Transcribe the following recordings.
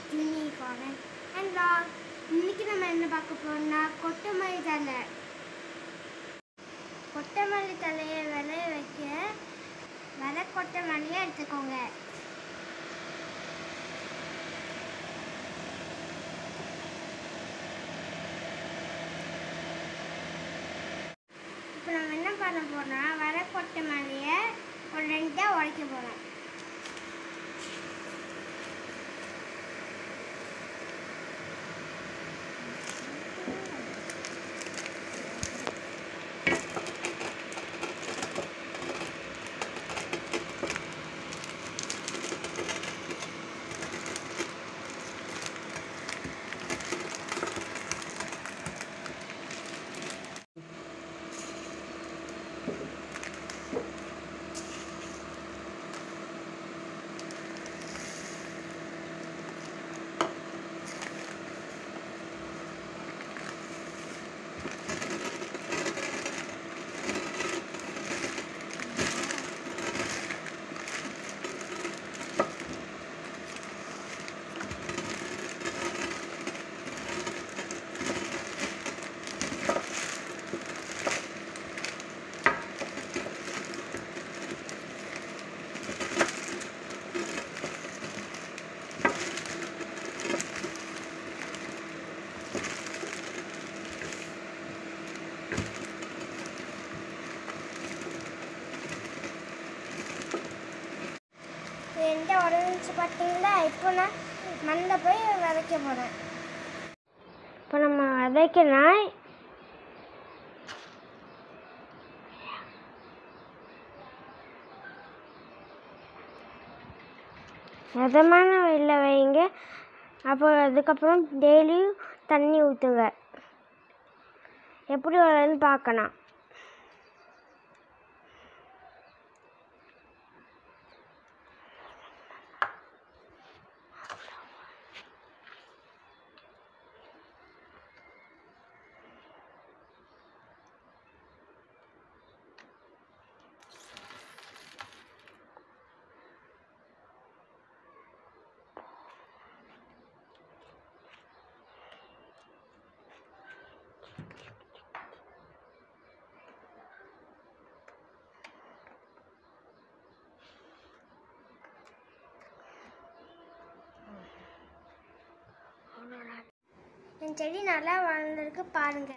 unicorn and lock இன்னைக்கு நம்ம என்ன பார்க்க போறோம்னா கொத்தமல்லி தலை கொத்தமல்லி தலையை விளைய வைக்க விதை கொத்தமல்லியை எடுத்துக்கோங்க இப்போ நம்ம என்ன பண்ண போறோம்னா வர கொத்தமல்லியை ஒரு ரெண்டாக உடைக்க போகிறோம் ரெண்டாக உடஞ்சி பார்த்தீங்களா இப்போ நான் மண்ணில் போய் விதைக்க போகிறேன் இப்போ நம்ம விதைக்கலாம் மிதமான வெயிலில் வைங்க அப்புறம் அதுக்கப்புறம் டெய்லியும் தண்ணி ஊற்றுங்க எப்படி வளருன்னு பார்க்கலாம் என் செடி நல்லா வளர்ந்துருக்கு பாருங்க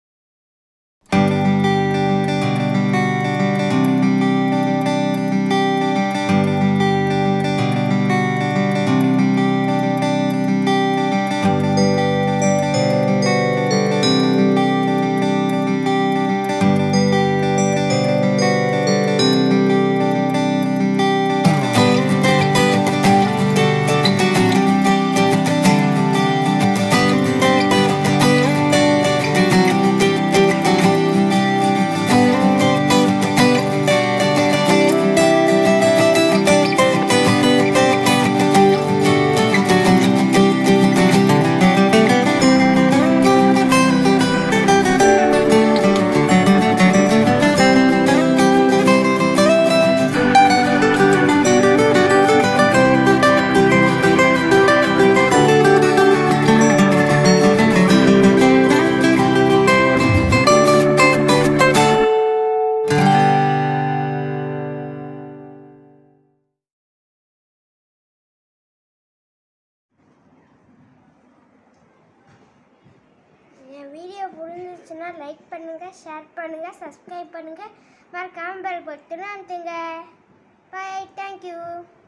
என் வீடியோ பிடிச்சிருந்துச்சுன்னா லைக் பண்ணுங்கள் ஷேர் பண்ணுங்கள் சப்ஸ்கிரைப் பண்ணுங்கள் மறக்காமல் பெல் பட்டன் அழுத்துங்க பை தேங்க்யூ